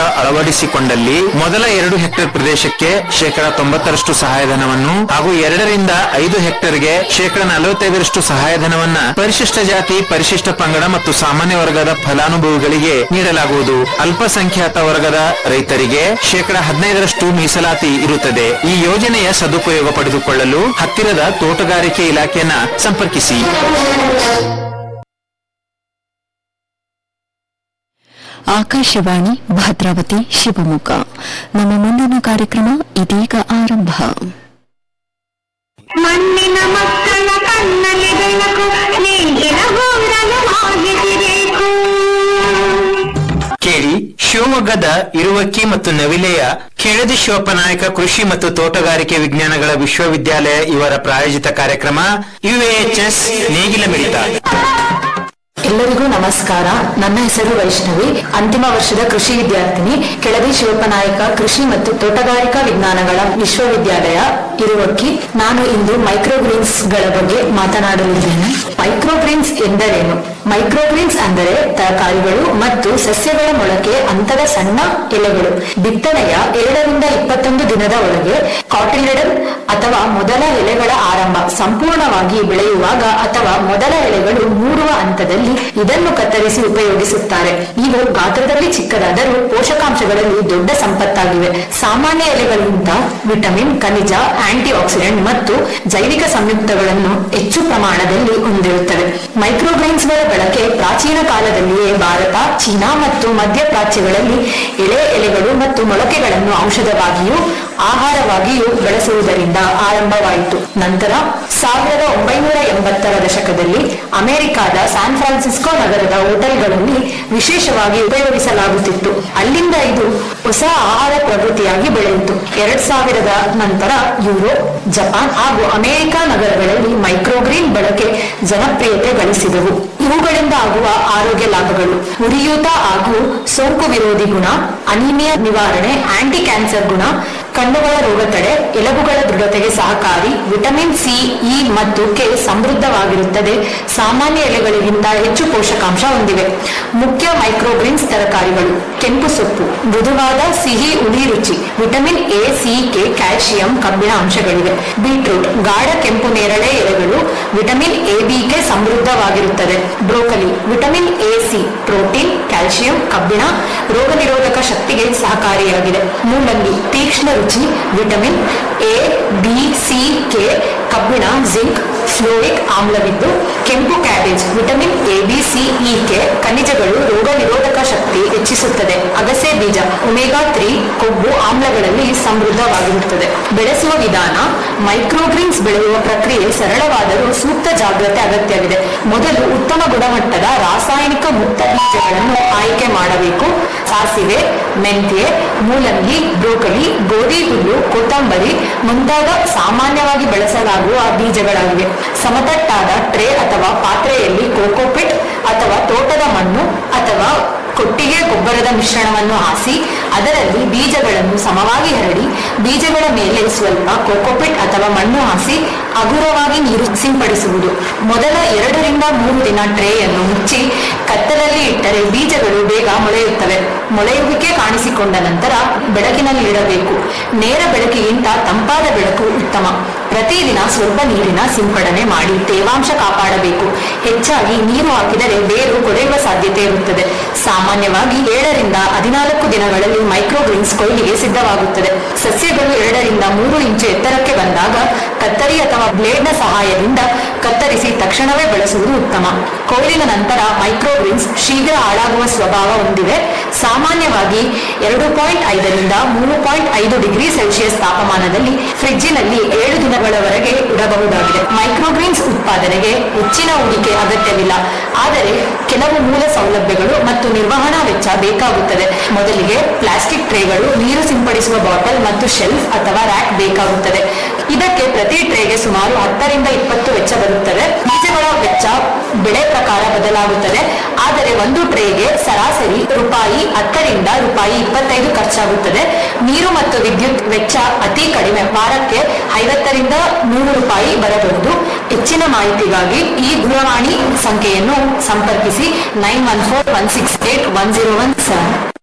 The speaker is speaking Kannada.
ಅಳವಡಿಸಿಕೊಂಡಲ್ಲಿ ಮೊದಲ ಎರಡು ಹೆಕ್ಟೇರ್ ಪ್ರದೇಶಕ್ಕೆ ಶೇಕಡ ತೊಂಬತ್ತರಷ್ಟು ಸಹಾಯಧನವನ್ನು ಹಾಗೂ ಎರಡರಿಂದ ಐದು ಹೆಕ್ಟೇರ್ಗೆ ಶೇಕಡ ನಲವತ್ತೈದರಷ್ಟು ಸಹಾಯಧನವನ್ನ ಪರಿಶಿಷ್ಟ ಜಾತಿ ಪರಿಶಿಷ್ಟ ಪಂಗಡ ಮತ್ತು ಸಾಮಾನ್ಯ ವರ್ಗದ ಫಲಾನುಭವಿಗಳಿಗೆ ನೀಡಲಾಗುವುದು ಅಲ್ಪಸಂಖ್ಯಾತ ವರ್ಗದ ರೈತರಿಗೆ ಶೇಕಡ ಹದಿನೈದರಷ್ಟು ಮೀಸಲಾತಿ ಇರುತ್ತದೆ ಈ ಯೋಜನೆಯ ಸದುಪಯೋಗ ಪಡೆದುಕೊಳ್ಳಲು ಹತ್ತಿರದ ತೋಟಗಾರಿಕೆ ಇಲಾಖೆಯನ್ನ ಸಂಪರ್ಕಿಸಿ ಆಕಾಶವಾಣಿ ಭದ್ರಾವತಿ ಶಿವಮೊಗ್ಗ ನಮ್ಮ ಮುಂದಿನ ಕಾರ್ಯಕ್ರಮ ಇದೀಗ ಆರಂಭ ಮಣ್ಣಿನ ಮಕ್ಕಳ ಕಣ್ಣಲ್ಲಿ ಬೆಳಕು ನೇಗಿಲ ಗೂಡಲು ಆಗಿರಬೇಕು ಕೇಳಿ ಶಿವಮೊಗ್ಗದ ಇರುವಕ್ಕಿ ಮತ್ತು ನವಿಲೆಯ ಕೆಳದಿ ಶಿವಪ್ಪನಾಯಕ ಕೃಷಿ ಮತ್ತು ತೋಟಗಾರಿಕೆ ವಿಜ್ಞಾನಗಳ ವಿಶ್ವವಿದ್ಯಾಲಯ ಇವರ ಪ್ರಾಯೋಜಿತ ಕಾರ್ಯಕ್ರಮ ಯುಎಎಚ್ಎಸ್ ನೇಗಿಲ ಮಿಡಿತ ಎಲ್ಲರಿಗೂ ನಮಸ್ಕಾರ ನನ್ನ ಹೆಸರು ವೈಷ್ಣವಿ ಅಂತಿಮ ವರ್ಷದ ಕೃಷಿ ವಿದ್ಯಾರ್ಥಿನಿ ಕೆಳದಿ ಶಿವಪ್ಪನಾಯಕ ಕೃಷಿ ಮತ್ತು ತೋಟಗಾರಿಕಾ ವಿಜ್ಞಾನಗಳ ವಿಶ್ವವಿದ್ಯಾಲಯ ಇರುವಕ್ಕಿ ನಾನು ಇಂದು ಮೈಕ್ರೋಗ್ರೀನ್ಸ್ ಗಳ ಬಗ್ಗೆ ಮಾತನಾಡಲಿದ್ದೇನೆ ಮೈಕ್ರೋಗ್ರೀನ್ಸ್ ಎಂದರೇನು ಮೈಕ್ರೋಗ್ರೀನ್ಸ್ ಅಂದರೆ ತರಕಾರಿಗಳು ಮತ್ತು ಸಸ್ಯಗಳ ಮೊಳಕೆ ಹಂತದ ಸಣ್ಣ ಎಲೆಗಳು ಬಿತ್ತನೆಯ ಏಳರಿಂದ ಇಪ್ಪತ್ತೊಂದು ದಿನದ ಒಳಗೆ ಕಾಟಿಲಿಡನ್ ಅಥವಾ ಮೊದಲ ಎಲೆಗಳ ಆರಂಭ ಸಂಪೂರ್ಣವಾಗಿ ಬೆಳೆಯುವಾಗ ಅಥವಾ ಮೊದಲ ಎಲೆಗಳು ಮೂಡುವ ಹಂತದಲ್ಲಿ ಇದನ್ನು ಕತ್ತರಿಸಿ ಉಪಯೋಗಿಸುತ್ತಾರೆ ಇವು ಗಾತ್ರದಲ್ಲಿ ಚಿಕ್ಕದಾದರೂ ಪೋಷಕಾಂಶಗಳಲ್ಲಿ ದೊಡ್ಡ ಸಂಪತ್ತಾಗಿವೆ ಸಾಮಾನ್ಯ ಎಲೆಗಳಿಗಿಂತ ವಿಟಮಿನ್ ಖನಿಜ ಆಂಟಿ ಆಕ್ಸಿಡೆಂಟ್ ಮತ್ತು ಜೈವಿಕ ಸಂಯುಕ್ತಗಳನ್ನು ಹೆಚ್ಚು ಪ್ರಮಾಣದಲ್ಲಿ ಹೊಂದಿರುತ್ತವೆ ಮೈಕ್ರೋಗ್ರೈನ್ಸ್ ಗಳ ಬಳಕೆ ಪ್ರಾಚೀನ ಕಾಲದಲ್ಲಿಯೇ ಭಾರತ ಚೀನಾ ಮತ್ತು ಮಧ್ಯಪ್ರಾಚ್ಯಗಳಲ್ಲಿ ಎಳೆ ಎಲೆಗಳು ಮತ್ತು ಮೊಳಕೆಗಳನ್ನು ಔಷಧವಾಗಿಯೂ ಆಹಾರವಾಗಿಯೂ ಬಳಸುವುದರಿಂದ ಆರಂಭವಾಯಿತು ನಂತರ ಸಾವಿರದ ಒಂಬೈನೂರ ಎಂಬತ್ತರ ದಶಕದಲ್ಲಿ ಅಮೆರಿಕಾದ ಸ್ಯಾನ್ ಫ್ರಾನ್ಸಿಸ್ಕೋ ನಗರದ ಹೋಟೆಲ್ಗಳಲ್ಲಿ ವಿಶೇಷವಾಗಿ ಉಪಯೋಗಿಸಲಾಗುತ್ತಿತ್ತು ಅಲ್ಲಿಂದ ಇದು ಹೊಸ ಆಹಾರ ಪ್ರವೃತ್ತಿಯಾಗಿ ಬೆಳೆಯಿತು ಎರಡ್ ಸಾವಿರದ ನಂತರ ಯುರೋಪ್ ಜಪಾನ್ ಹಾಗೂ ಅಮೆರಿಕ ನಗರಗಳಲ್ಲಿ ಮೈಕ್ರೋಗ್ರೀನ್ ಬಳಕೆ ಜನಪ್ರಿಯತೆ ಗಳಿಸಿದವು ಇವುಗಳಿಂದ ಆಗುವ ಆರೋಗ್ಯ ಲಾಭಗಳು ಉರಿಯೂತ ಹಾಗೂ ಸೋಂಕು ವಿರೋಧಿ ಗುಣ ಅನಿಮಿಯಾ ನಿವಾರಣೆ ಆಂಟಿ ಕ್ಯಾನ್ಸರ್ ಗುಣ ಕಣ್ಣುಗಳ ರೋಗ ತಡೆ ಎಲುಬುಗಳ ದೃಢತೆಗೆ ಸಹಕಾರಿ ವಿಟಮಿನ್ ಸಿ ಇ ಮತ್ತು ಕೆ ಸಮೃದ್ಧವಾಗಿರುತ್ತದೆ ಸಾಮಾನ್ಯ ಎಲೆಗಳಿಗಿಂತ ಹೆಚ್ಚು ಪೋಷಕಾಂಶ ಹೊಂದಿವೆ ಮುಖ್ಯ ಮೈಕ್ರೋಗ್ರೀನ್ಸ್ ತರಕಾರಿಗಳು ಕೆಂಪು ಸೊಪ್ಪು ಮೃದುವಾದ ಸಿಹಿ ಹುಳಿ ರುಚಿ vitamin A C K calcium ಕಬ್ಬಿಣ ಅಂಶಗಳಿವೆ ಬೀಟ್ರೂಟ್ ಗಾಢ ಕೆಂಪು ನೇರಳೆ ಎಲೆಗಳು ವಿಟಮಿನ್ ಎ ಬಿ ಕೆ ಸಮೃದ್ಧವಾಗಿರುತ್ತದೆ broccoli vitamin A C protein calcium ಕಬ್ಬಿಣ ರೋಗ ನಿರೋಧಕ ಶಕ್ತಿಗೆ ಸಹಕಾರಿಯಾಗಿದೆ ಮೂಲಂಗಿ ತೀಕ್ಷ್ಣ ರುಚಿ vitamin A B C K ಕಬ್ಬಿಣ ಜಿಂಕ್ ಫ್ಲೋಯಿಕ್ ಆಮ್ಲವಿದ್ದು ಕೆಂಪು cabbage vitamin A B C E K ಖನಿಜಗಳು ರೋಗ ನಿರೋಧಕ ಶಕ್ತಿ ಹೆಚ್ಚಿಸುತ್ತದೆ ಅಗಸೆ ಬೀಜ ಒಮೆಗಾ ತ್ರೀ ಕೊಬ್ಬು ಆಮ್ಲಗಳಲ್ಲಿ ಸಮೃದ್ಧವಾಗಿರುತ್ತದೆ ಬೆಳೆಸುವ ವಿಧಾನ ಮೈಕ್ರೋಗ್ರೀನ್ಸ್ ಬೆಳೆಯುವ ಪ್ರಕ್ರಿಯೆ ಸರಳವಾದರೂ ಸೂಕ್ತ ಜಾಗ್ರತೆ ಅಗತ್ಯವಿದೆ ಮೊದಲು ಉತ್ತಮ ಗುಣಮಟ್ಟದ ರಾಸಾಯನಿಕ ಮುಕ್ತ ಬೀಜಗಳನ್ನು ಆಯ್ಕೆ ಮಾಡಬೇಕು ಸಾಸಿವೆ ಮೆಂತ್ಯೆ ಮೂಲಂಗಿ ಬ್ರೋಕಲಿ ಗೋಧಿ ಹುಲ್ಲು ಕೊತ್ತಂಬರಿ ಮುಂತಾದ ಸಾಮಾನ್ಯವಾಗಿ ಬಳಸಲಾಗುವ ಬೀಜಗಳಾಗಿವೆ ಸಮತಟ್ಟಾದ ಟ್ರೇ ಅಥವಾ ಪಾತ್ರೆಯಲ್ಲಿ ಕೋಕೋಪಿಟ್ ಅಥವಾ ತೋಟದ ಮಣ್ಣು ಅಥವಾ ಕೊಟ್ಟಿಗೆ ಗೊಬ್ಬರದ ಮಿಶ್ರಣವನ್ನು ಹಾಸಿ ಅದರಲ್ಲಿ ಬೀಜಗಳನ್ನು ಸಮವಾಗಿ ಹರಡಿ ಬೀಜಗಳ ಮೇಲೆ ಸ್ವಲ್ಪ ಕೋಕೋಪಿಟ್ ಅಥವಾ ಮಣ್ಣು ಹಾಸಿ ಹಗುರವಾಗಿ ನೀರು ಸಿಂಪಡಿಸುವುದು ಮೊದಲ ಎರಡರಿಂದ ಮೂರು ದಿನ ಟ್ರೇಯನ್ನು ಮುಚ್ಚಿ ಕತ್ತಲಲ್ಲಿ ಇಟ್ಟರೆ ಬೀಜಗಳು ಬೇಗ ಮೊಳೆಯುತ್ತವೆ ಮೊಳೆಯುವಿಕೆ ಕಾಣಿಸಿಕೊಂಡ ನಂತರ ಬೆಳಕಿನಲ್ಲಿ ಇಡಬೇಕು ನೇರ ಬೆಳಕಿಗಿಂತ ತಂಪಾದ ಬೆಳಕು ಉತ್ತಮ ಪ್ರತಿದಿನ ಸ್ವಲ್ಪ ನೀರಿನ ಸಿಂಪಡಣೆ ಮಾಡಿ ತೇವಾಂಶ ಕಾಪಾಡಬೇಕು ಹೆಚ್ಚಾಗಿ ನೀರು ಹಾಕಿದರೆ ಬೇರು ಕೊಳೆಯುವ ಸಾಧ್ಯತೆ ಇರುತ್ತದೆ ಸಾಮಾನ್ಯವಾಗಿ ಏಳರಿಂದ ಹದಿನಾಲ್ಕು ದಿನಗಳಲ್ಲಿ ಮೈಕ್ರೋಗ್ರೀನ್ಸ್ ಕೊಯ್ಲಿಗೆ ಸಿದ್ಧವಾಗುತ್ತದೆ ಸಸ್ಯಗಳು ಎರಡರಿಂದ ಮೂರು ಇಂಚು ಎತ್ತರಕ್ಕೆ ಬಂದಾಗ ಕತ್ತರಿ ಅಥವಾ ಬ್ಲೇಡ್ನ ಸಹಾಯದಿಂದ ಕತ್ತರಿಸಿ ತಕ್ಷಣವೇ ಬಳಸುವುದು ಉತ್ತಮ ಕೊಯ್ಲಿನ ನಂತರ ಮೈಕ್ರೋಗ್ರೀನ್ಸ್ ಶೀಘ್ರ ಹಾಳಾಗುವ ಸ್ವಭಾವ ಹೊಂದಿವೆ ಸಾಮಾನ್ಯವಾಗಿ ಎರಡು ಪಾಯಿಂಟ್ ಐದರಿಂದ ಮೂರು ಪಾಯಿಂಟ್ ಐದು ಡಿಗ್ರಿ ಸೆಲ್ಸಿಯಸ್ ತಾಪಮಾನದಲ್ಲಿ ಫ್ರಿಡ್ಜಿನಲ್ಲಿ ಏಳು ದಿನಗಳವರೆಗೆ ಇಡಬಹುದಾಗಿದೆ ಮೈಕ್ರೋಗ್ರೀನ್ಸ್ ಉತ್ಪಾದನೆಗೆ ಹೆಚ್ಚಿನ ಹೂಡಿಕೆ ಅಗತ್ಯವಿಲ್ಲ ಆದರೆ ಕೆಲವು ಮೂಲ ಸೌಲಭ್ಯಗಳು ಮತ್ತು ನಿರ್ವಹಣಾ ವೆಚ್ಚ ಬೇಕಾಗುತ್ತದೆ ಮೊದಲಿಗೆ ಪ್ಲಾಸ್ಟಿಕ್ ಟ್ರೇಗಳು ನೀರು ಸಿಂಪಡಿಸುವ ಬಾಟಲ್ ಮತ್ತು ಶೆಲ್ಫ್ ಅಥವಾ ರ್ಯಾಕ್ ಬೇಕಾಗುತ್ತದೆ ಇದಕ್ಕೆ ಪ್ರತಿ ಟ್ರೇಗೆ ಸುಮಾರು ಹತ್ತರಿಂದ ಇಪ್ಪತ್ತು ವೆಚ್ಚ ಬರುತ್ತದೆ ಬೀಜಗಳ ವೆಚ್ಚ ಬೆಳೆ ಪ್ರಕಾರ ಬದಲಾಗುತ್ತದೆ ಆದರೆ ಒಂದು ಟ್ರೇಗೆ ಸರಾಸರಿ ರೂಪಾಯಿ ಹತ್ತರಿಂದ ರೂಪಾಯಿ ಇಪ್ಪತ್ತೈದು ಖರ್ಚಾಗುತ್ತದೆ ನೀರು ಮತ್ತು ವಿದ್ಯುತ್ ವೆಚ್ಚ ಅತಿ ಕಡಿಮೆ ವಾರಕ್ಕೆ ಐವತ್ತರಿಂದ ನೂರು ರೂಪಾಯಿ ಬರಬಹುದು ಹೆಚ್ಚಿನ ಮಾಹಿತಿಗಾಗಿ ಈ ದೂರವಾಣಿ ಸಂಖ್ಯೆಯನ್ನು ಸಂಪರ್ಕಿಸಿ nine one four one six eight one zero one seven